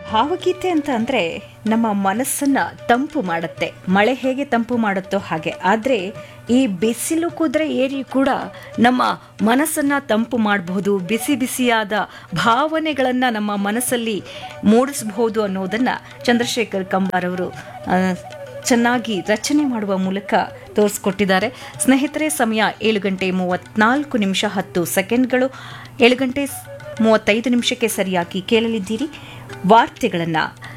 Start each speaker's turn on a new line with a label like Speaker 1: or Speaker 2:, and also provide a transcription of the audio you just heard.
Speaker 1: ಭಾವಗೀತೆ ಅಂತ ಅಂದರೆ ನಮ್ಮ ಮನಸ್ಸನ್ನು ತಂಪು ಮಾಡುತ್ತೆ ಮಳೆ ಹೇಗೆ ತಂಪು ಮಾಡುತ್ತೋ ಹಾಗೆ ಆದರೆ ಈ ಬಿಸಿಲು ಕುದುರೆ ಏರಿ ಕೂಡ ನಮ್ಮ ಮನಸ್ಸನ್ನು ತಂಪು ಮಾಡಬಹುದು ಬಿಸಿ ಬಿಸಿಯಾದ ಭಾವನೆಗಳನ್ನು ನಮ್ಮ ಮನಸ್ಸಲ್ಲಿ ಮೂಡಿಸಬಹುದು ಅನ್ನೋದನ್ನು ಚಂದ್ರಶೇಖರ್ ಕಂಬಾರ್ ಅವರು ಆ, ಚೆನ್ನಾಗಿ ರಚನೆ ಮಾಡುವ ಮೂಲಕ ತೋರಿಸ್ಕೊಟ್ಟಿದ್ದಾರೆ ಸ್ನೇಹಿತರೆ ಸಮಯ ಏಳು ಗಂಟೆ ಮೂವತ್ನಾಲ್ಕು ನಿಮಿಷ ಹತ್ತು ಸೆಕೆಂಡ್ಗಳು ಏಳು ಗಂಟೆ ಸ್- ಮೂವತ್ತೈದು ನಿಮಿಷಕ್ಕೆ ಸರಿಯಾಗಿ ಕೇಳಲಿದ್ದೀರಿ ವಾರ್ತೆಗಳನ್ನು